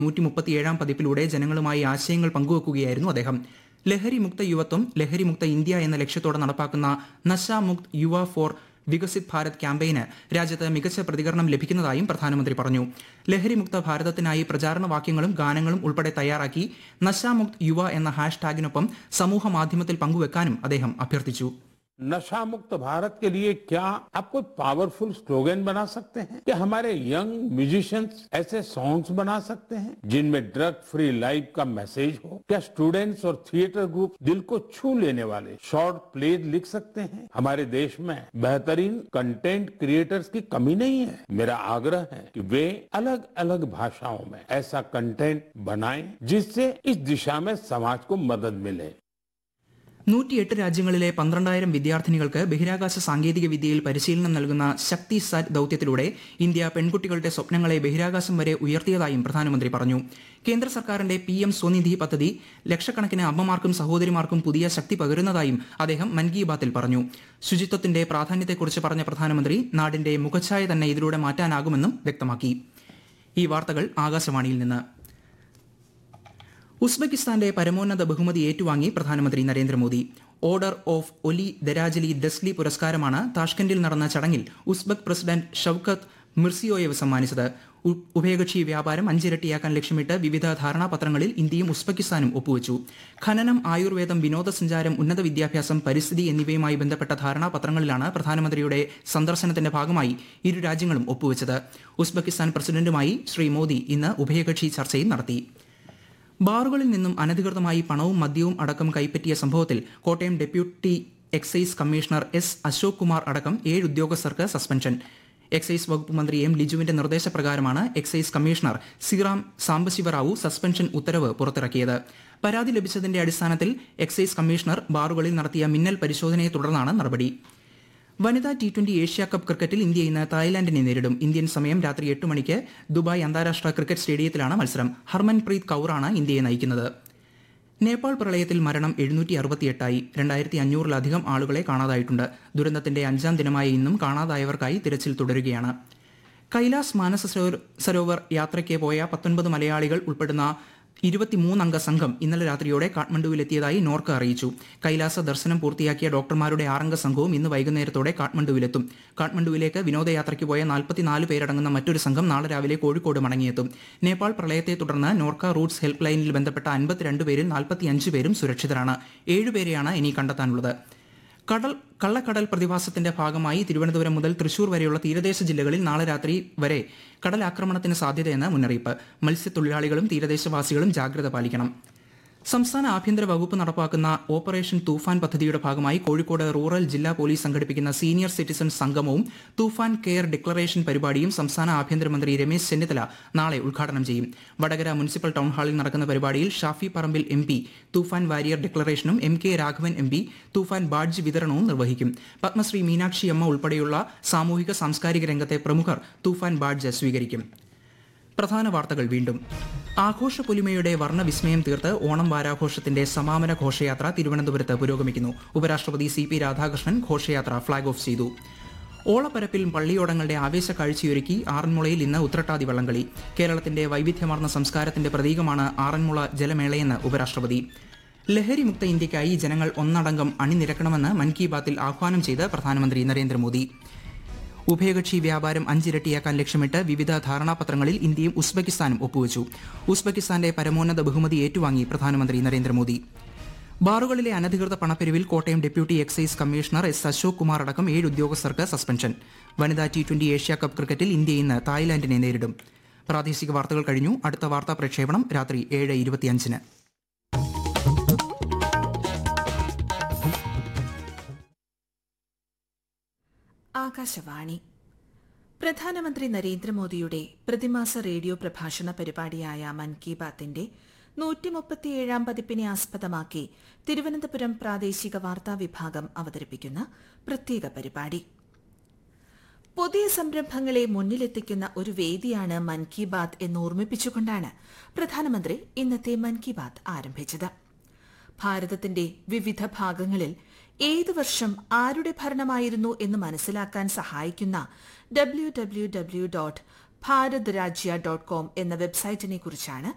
നൂറ്റി മുപ്പത്തിയേഴാം പതിപ്പിലൂടെ ജനങ്ങളുമായി ആശയങ്ങൾ പങ്കുവെക്കുകയായിരുന്നു അദ്ദേഹം ലഹരി മുക്ത യുവത്വം ലഹരി മുക്ത ഇന്ത്യ എന്ന ലക്ഷ്യത്തോടെ നടപ്പാക്കുന്ന നശാ മുക്ത് യുവ ഫോർ വികസിത് ഭാരത് ക്യാമ്പയിന് രാജ്യത്ത് മികച്ച പ്രതികരണം ലഭിക്കുന്നതായും പ്രധാനമന്ത്രി പറഞ്ഞു ലഹരിമുക്ത ഭാരതത്തിനായി പ്രചാരണ വാക്യങ്ങളും ഗാനങ്ങളും ഉൾപ്പെടെ തയ്യാറാക്കി നശാമുക്ത് യുവ എന്ന ഹാഷ്ടാഗിനൊപ്പം സമൂഹ മാധ്യമത്തിൽ പങ്കുവെക്കാനും അദ്ദേഹം അഭ്യർത്ഥിച്ചു नशा मुक्त भारत के लिए क्या आप कोई पावरफुल स्लोगन बना सकते हैं क्या हमारे यंग म्यूजिशियंस ऐसे सॉन्ग्स बना सकते हैं जिनमें ड्रग फ्री लाइफ का मैसेज हो क्या स्टूडेंट्स और थिएटर ग्रुप दिल को छू लेने वाले शॉर्ट प्लेज लिख सकते हैं हमारे देश में बेहतरीन कंटेंट क्रिएटर्स की कमी नहीं है मेरा आग्रह है कि वे अलग अलग भाषाओं में ऐसा कंटेंट बनाएं जिससे इस दिशा में समाज को मदद मिले നൂറ്റിയെട്ട് രാജ്യങ്ങളിലെ പന്ത്രണ്ടായിരം വിദ്യാർത്ഥിനികൾക്ക് ബഹിരാകാശ സാങ്കേതിക വിദ്യയിൽ പരിശീലനം നൽകുന്ന ശക്തി സാറ്റ് ദൌത്യത്തിലൂടെ ഇന്ത്യ പെൺകുട്ടികളുടെ സ്വപ്നങ്ങളെ ബഹിരാകാശം വരെ ഉയർത്തിയതായും പ്രധാനമന്ത്രി പറഞ്ഞു കേന്ദ്ര സർക്കാരിന്റെ പി എം സ്വനിധി പദ്ധതി ലക്ഷക്കണക്കിന് അമ്മമാർക്കും സഹോദരിമാർക്കും പുതിയ ശക്തി പകരുന്നതായും അദ്ദേഹം മൻ കി ബാത്തിൽ പറഞ്ഞു ശുചിത്വത്തിന്റെ പ്രാധാന്യത്തെക്കുറിച്ച് പറഞ്ഞ പ്രധാനമന്ത്രി നാടിന്റെ മുഖച്ഛായ തന്നെ ഇതിലൂടെ മാറ്റാനാകുമെന്നും വ്യക്തമാക്കി ഈ വാർത്തകൾ ആകാശവാണിയിൽ നിന്ന് ഉസ്ബെക്കിസ്ഥാന്റെ പരമോന്നത ബഹുമതി ഏറ്റുവാങ്ങി പ്രധാനമന്ത്രി നരേന്ദ്രമോദി ഓർഡർ ഓഫ് ഒലി ദരാജലി ദസ്ലി പുരസ്കാരമാണ് താഷ്കന്റിൽ നടന്ന ചടങ്ങിൽ ഉസ്ബെക് പ്രസിഡന്റ് ഷൌക്കത്ത് മിർസിയോയേവ് സമ്മാനിച്ചത് ഉ- ഉഭയകക്ഷി വ്യാപാരം അഞ്ചിരട്ടിയാക്കാൻ ലക്ഷ്യമിട്ട് വിവിധ ധാരണാപത്രങ്ങളിൽ ഇന്ത്യയും ഉസ്ബെക്കിസ്ഥാനും ഒപ്പുവച്ചു ഖനനം ആയുർവേദം വിനോദസഞ്ചാരം ഉന്നത വിദ്യാഭ്യാസം പരിസ്ഥിതി എന്നിവയുമായി ബന്ധപ്പെട്ട ധാരണാപത്രങ്ങളിലാണ് പ്രധാനമന്ത്രിയുടെ സന്ദർശനത്തിന്റെ ഭാഗമായി ഇരു രാജ്യങ്ങളും ഒപ്പുവച്ചത് ഉസ്ബെക്കിസ്ഥാൻ പ്രസിഡന്റുമായി ശ്രീ മോദി ഇന്ന് ഉഭയകക്ഷി ചർച്ചയും നടത്തി ബാറുകളിൽ നിന്നും അനധികൃതമായി പണവും മദ്യവും അടക്കം കൈപ്പറ്റിയ സംഭവത്തിൽ Kottayam deputy excise commissioner S Ashok Kumar അടക്കം ഏഴ് ഉദ്യോഗസ്ഥർക്ക് സസ്പെൻഷൻ എക്സൈസ് വകുപ്പ് മന്ത്രി എം ലിജുവിന്റെ നിർദ്ദേശപ്രകാരമാണ് excise commissioner Sriram Sambasivarao suspension ഉത്തരവ് പുറത്തിറക്കിയത് പരാതി ലഭിച്ചതിന്റെ അടിസ്ഥാനത്തിൽ എക്സൈസ് കമ്മീഷണർ ബാറുകളിൽ നടത്തിയ മിന്നൽ പരിശോധനയെ തുടർന്നാണ് നടപടി വനിതാ ടി ട്വന്റി ഏഷ്യ കപ്പ് ക്രിക്കറ്റിൽ ഇന്ത്യ ഇന്ന് തായ്ലാന്റിനെ നേരിടും ഇന്ത്യൻ സമയം രാത്രി എട്ട് മണിക്ക് ദുബായ് അന്താരാഷ്ട്ര ക്രിക്കറ്റ് സ്റ്റേഡിയത്തിലാണ് മത്സരം ഹർമൻപ്രീത് കൌറാണ് ഇന്ത്യയെ നയിക്കുന്നത് നേപ്പാൾ പ്രളയത്തിൽ മരണം എഴുന്നൂറ്റി അറുപത്തിയെട്ടായി രണ്ടായിരത്തി അഞ്ഞൂറിലധികം ആളുകളെ കാണാതായിട്ടുണ്ട് ദുരന്തത്തിന്റെ അഞ്ചാം ദിനമായ ഇന്നും കാണാതായവർക്കായി തിരച്ചിൽ തുടരുകയാണ് കൈലാസ് മാനസ സരോവർ- സരോവർ യാത്രയ്ക്ക് പോയ പത്തൊൻപത് മലയാളികൾ ഉൾപ്പെടുന്ന ഇരുപത്തിമൂന്നംഗ സംഘം ഇന്നലെ രാത്രിയോടെ കാഠ്മണ്ഡുവിലെത്തിയതായി നോർക്ക അറിയിച്ചു കൈലാസ ദർശനം പൂർത്തിയാക്കിയ ഡോക്ടർമാരുടെ ആറംഗ സംഘവും ഇന്ന് വൈകുന്നേരത്തോടെ കാഠ്മണ്ഡുവിലെത്തും കാഠ്മണ്ഡുവിലേക്ക് വിനോദയാത്രയ്ക്ക് പോയ നാൽപ്പത്തിനാല് പേരടങ്ങുന്ന മറ്റൊരു സംഘം നാളെ രാവിലെ കോഴിക്കോട് മടങ്ങിയെത്തും നേപ്പാൾ പ്രളയത്തെ തുടർന്ന് നോർക്ക റൂട്ട്സ് ഹെൽപ്പ് ലൈനിൽ ബന്ധപ്പെട്ട അൻപത്തിരണ്ട് പേരിൽ നാൽപ്പത്തിയഞ്ച് പേരും സുരക്ഷിതരാണ് ഏഴുപേരെയാണ് ഇനി കണ്ടെത്താനുള്ളത് കടൽ കള്ളക്കടൽ പ്രതിഭാസത്തിന്റെ ഭാഗമായി തിരുവനന്തപുരം മുതൽ തൃശൂർ വരെയുള്ള തീരദേശ ജില്ലകളിൽ നാളെ രാത്രി വരെ കടലാക്രമണത്തിന് സാധ്യതയെന്ന് മുന്നറിയിപ്പ് മത്സ്യത്തൊഴിലാളികളും തീരദേശവാസികളും ജാഗ്രത പാലിക്കണം സംസ്ഥാന ആഭ്യന്തര വകുപ്പ് നടപ്പാക്കുന്ന ഓപ്പറേഷൻ തൂഫാൻ പദ്ധതിയുടെ ഭാഗമായി കോഴിക്കോട് റൂറൽ ജില്ലാ പോലീസ് സംഘടിപ്പിക്കുന്ന സീനിയർ സിറ്റിസൺ സംഗമവും തൂഫാൻ കെയർ ഡിക്ലറേഷൻ പരിപാടിയും സംസ്ഥാന ആഭ്യന്തരമന്ത്രി രമേശ് ചെന്നിത്തല നാളെ ഉദ്ഘാടനം ചെയ്യും വടകര മുനിസിപ്പൽ ടൗൺ ഹാളിൽ നടക്കുന്ന പരിപാടിയിൽ Shafi Parambil M P Toofan warrior ഡിക്ലറേഷനും M K Raghavan M P Toofan badge വിതരണവും നിർവഹിക്കും പത്മശ്രീ മീനാക്ഷി അമ്മ ഉൾപ്പെടെയുള്ള സാമൂഹിക സാംസ്കാരിക രംഗത്തെ പ്രമുഖർ തൂഫാൻ ബാഡ്ജ് സ്വീകരിക്കും പ്രധാന വാർത്തകൾ വീണ്ടും ആഘോഷ പൊലിമയുടെ വർണ്ണവിസ്മയം തീർത്ത് ഓണം വാരാഘോഷത്തിന്റെ സമാപന ഘോഷയാത്ര തിരുവനന്തപുരത്ത് പുരോഗമിക്കുന്നു ഉപരാഷ്ട്രപതി സി പി രാധാകൃഷ്ണൻ ഘോഷയാത്ര ഫ്ളാഗ് ഓഫ് ചെയ്തു ഓളപ്പരപ്പിൽ പള്ളിയോടങ്ങളുടെ ആവേശ കാഴ്ചയൊരുക്കി ആറന്മുളയിൽ ഇന്ന് ഉത്രട്ടാതി വള്ളംകളി കേരളത്തിന്റെ വൈവിധ്യമാർന്ന സംസ്കാരത്തിന്റെ പ്രതീകമാണ് ആറന്മുള ജലമേളയെന്ന് ഉപരാഷ്ട്രപതി ലഹരിമുക്ത ഇന്ത്യയ്ക്കായി ജനങ്ങൾ ഒന്നടങ്കം അണിനിരക്കണമെന്ന് മൻ കി ബാത്തിൽ ആഹ്വാനം ചെയ്ത് പ്രധാനമന്ത്രി നരേന്ദ്രമോദി ഉഭയകക്ഷി വ്യാപാരം അഞ്ചിരട്ടിയാക്കാൻ ലക്ഷ്യമിട്ട് വിവിധ ധാരണാപത്രങ്ങളിൽ ഇന്ത്യയും ഉസ്ബെക്കിസ്ഥാനും ഒപ്പുവച്ചു ഉസ്ബെക്കിസ്ഥാന്റെ പരമോന്നത ബഹുമതി ഏറ്റുവാങ്ങി പ്രധാനമന്ത്രി നരേന്ദ്രമോദി ബാറുകളിലെ അനധികൃത പണപ്പെരുവിൽ Kottayam deputy excise commissioner S Ashok Kumar അടക്കം ഏഴ് ഉദ്യോഗസ്ഥർക്ക് സസ്പെൻഷൻ വനിതാ ടി ട്വന്റി ഏഷ്യ കപ്പ് ക്രിക്കറ്റിൽ ഇന്ത്യ ഇന്ന് തായ്ലാന്റിനെ നേരിടും പ്രാദേശിക വാർത്തകൾ കഴിഞ്ഞു അടുത്ത വാർത്താ പ്രക്ഷേപണം രാത്രി ഏഴ് ഇരുപത്തിയഞ്ചിന് ആകാശവാണി പ്രധാനമന്ത്രി നരേന്ദ്രമോദിയുടെ പ്രതിമാസ റേഡിയോ പ്രഭാഷണ പരിപാടിയായ മൻ കി ബാത്തിന്റെ നൂറ്റി മുപ്പത്തിയേഴാം പതിപ്പിനെ ആസ്പദമാക്കി തിരുവനന്തപുരം പ്രാദേശിക വാർത്താ വിഭാഗം അവതരിപ്പിക്കുന്ന പ്രത്യേക പരിപാടി പുതിയ സംരംഭങ്ങളെ മുന്നിലെത്തിക്കുന്ന ഒരു വേദിയാണ് മൻ കി ബാത്ത് എന്ന് ഓർമ്മിപ്പിച്ചുകൊണ്ടാണ് പ്രധാനമന്ത്രി ഇന്നത്തെ മൻ കി ബാത്ത് ആരംഭിച്ചത് ഭാരതത്തിന്റെ വിവിധ ഭാഗങ്ങളിൽ ഏത് വർഷം ആരുടെ ഭരണമായിരുന്നു എന്ന് മനസ്സിലാക്കാൻ സഹായിക്കുന്ന W W W dot Bharat Rajya dot com എന്ന വെബ്സൈറ്റിനെ കുറിച്ചാണ്